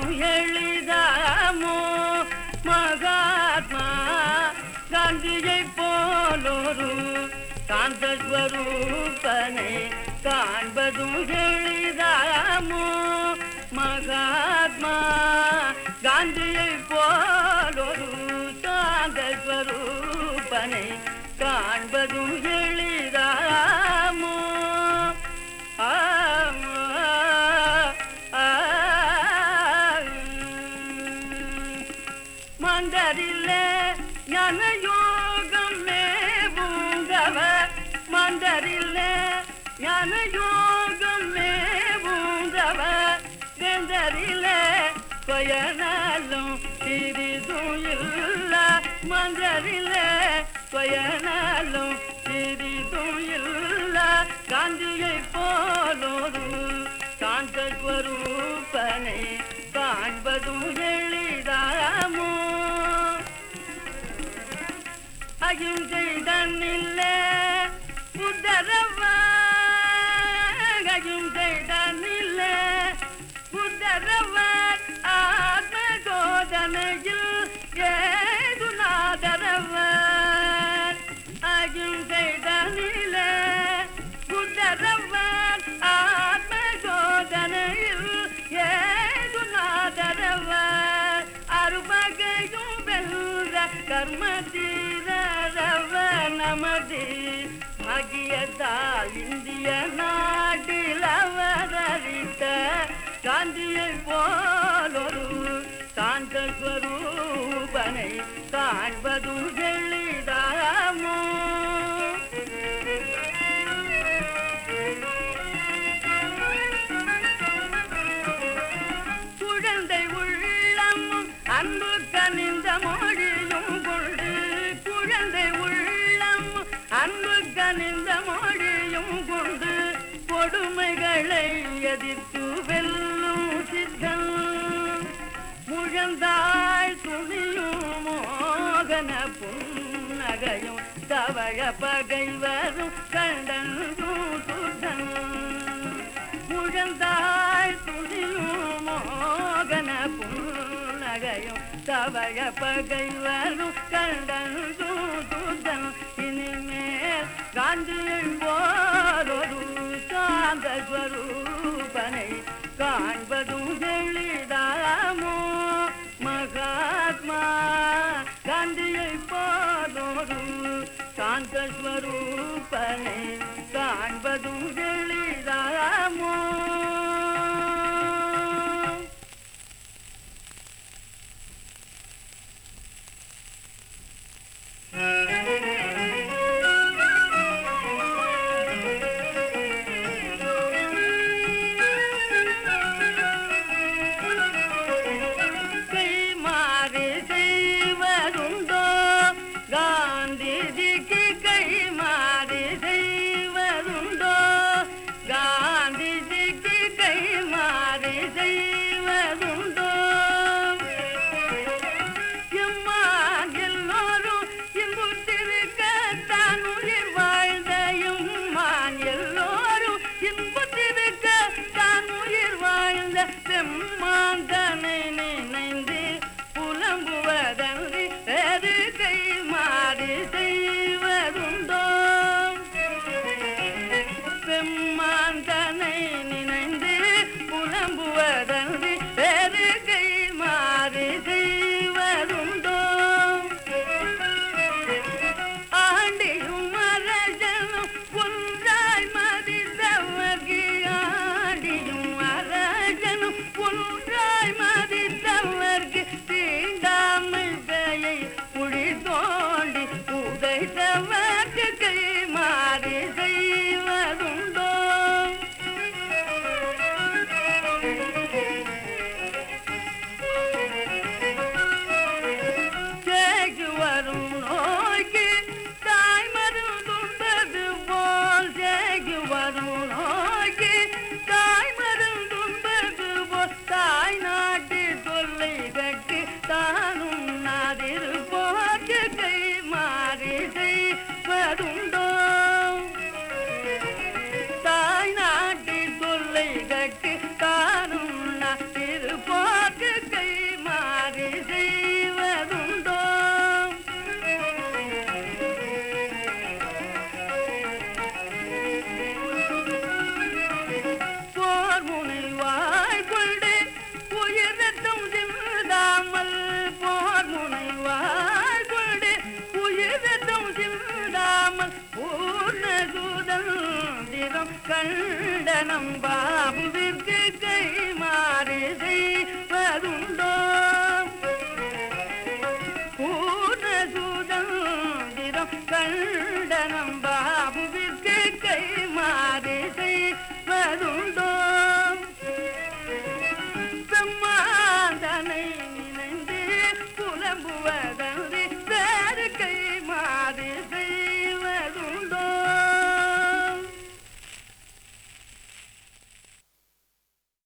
காண்பதும் எளிதாமோ மகாத்மா காந்தியை போலொரு காந்தஸ்வரூபனை காண்பதும் எளிதாமோ மகாத்மா காந்தியை போலொரு காந்தஸ்வரூபனை காண்பதும் எளிதாமோ ஆமா, ஆ, மந்தரில்லே ஞான யோகம் மேவுங்கவ மந்தரில்லே ஞான யோகம் மேவுங்கவ வெந்தரில்லே பயனாலும் சிறிதும் இல்ல மந்தரில்லே பயனாலும் சிறிதும் இல்ல காந்தியை போலொரு காந்தஸ்வரூபனை காண்பதும் எளிதாமோ அகிம்சை தன்னில்லே புத்தரவ அகிம்சை தன்னில்லே புத்தரவர் ஆத்ம சோதனையில் ஏதுநாதரவர் அகிம்சை தன்னில்லே புத்தரவர் ஆத்ம சோதனையில் ஏதுநாதரவர் அருபகையும் வெல்ற கர்ம தீரரவ நமது மகியதால் இந்திய நாட்டில் அவதரித்த காந்தியை போலொரு சாந்த ஸ்வரூபனை காண்பதும் எளிதாமோ குழந்தை உள்ளமும் அன்பு கனிந்த மொழியும் கொண்டு குழந்தை உள்ளமும் அன்பு கனிந்த மொழியும் கொண்டு கொடுமைகளை எதிர்த்து வெல்லும் சித்தம் முழந்தாள் துணியும் மோகன புன்னகையும் தவழ பகை வரும் கண்டன் சுத்தம் முழந்தாள் துணியும் மோகன புன்னகையும் தவழ பகை வரும் கண்டன் சுத்தம் இனிமேல் காந்தியின் போலொரு சாந்த ஸ்வரூபனை காண்பதும் எளிதாமோ மகாத்மா காந்தியை போலொரு சாந்த ஸ்வரூபனை காண்பதும் எளிதாமோ கை மாறி செய்வதுண்டோ காந்திஜிக்கு கை மாறி புலம்புவ